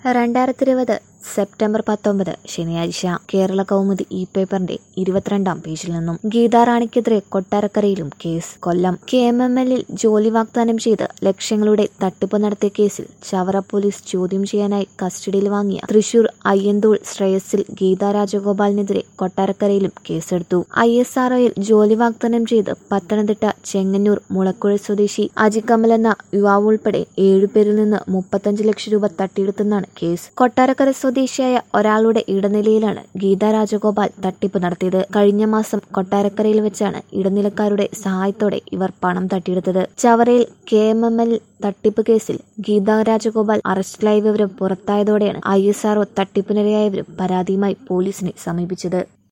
രണ്ടായിരത്തി ഇരുപത് സെപ്റ്റംബർ പത്തൊമ്പത് ശനിയാഴ്ച കേരള കൗമുദി ഇ പേപ്പറിന്റെ ഇരുപത്തിരണ്ടാം പേജിൽ നിന്നും ഗീതാറാണിക്കെതിരെ കൊട്ടാരക്കരയിലും case Kollam K M M എല്ലിൽ ജോലി വാഗ്ദാനം ചെയ്ത് ലക്ഷങ്ങളുടെ തട്ടിപ്പ് നടത്തിയ കേസിൽ ചവറ പോലീസ് ചോദ്യം ചെയ്യാനായി കസ്റ്റഡിയിൽ വാങ്ങിയ തൃശൂർ അയ്യന്തോൾ ശ്രേയസിൽ ഗീതാ രാജഗോപാലിനെതിരെ കൊട്ടാരക്കരയിലും കേസെടുത്തു ഐ എസ് ആർഒയിൽ ജോലി വാഗ്ദാനം ചെയ്ത് പത്തനംതിട്ട ചെങ്ങന്നൂർ മുളക്കുഴ സ്വദേശി അജികമൽ എന്ന യുവാവ് ഉൾപ്പെടെ ഏഴുപേരിൽ നിന്ന് മുപ്പത്തഞ്ച് ലക്ഷം രൂപ തട്ടിയെടുത്തെന്നാണ് കേസ് കൊട്ടാരക്കര സ്വദേശിയായ ഒരാളുടെ ഇടനിലയിലാണ് ഗീതാ രാജഗോപാൽ തട്ടിപ്പ് നടത്തിയത് കഴിഞ്ഞ മാസം കൊട്ടാരക്കരയിൽ വെച്ചാണ് ഇടനിലക്കാരുടെ സഹായത്തോടെ ഇവർ പണം തട്ടിയെടുത്തത് ചവറയിൽ കെ എം എം എൽ തട്ടിപ്പ് കേസിൽ ഗീതാ രാജഗോപാൽ അറസ്റ്റിലായ വിവരം പുറത്തായതോടെയാണ് ഐ എസ് ആർഒ തട്ടിപ്പിനിരയായവരും പരാതിയുമായി പോലീസിനെ സമീപിച്ചത്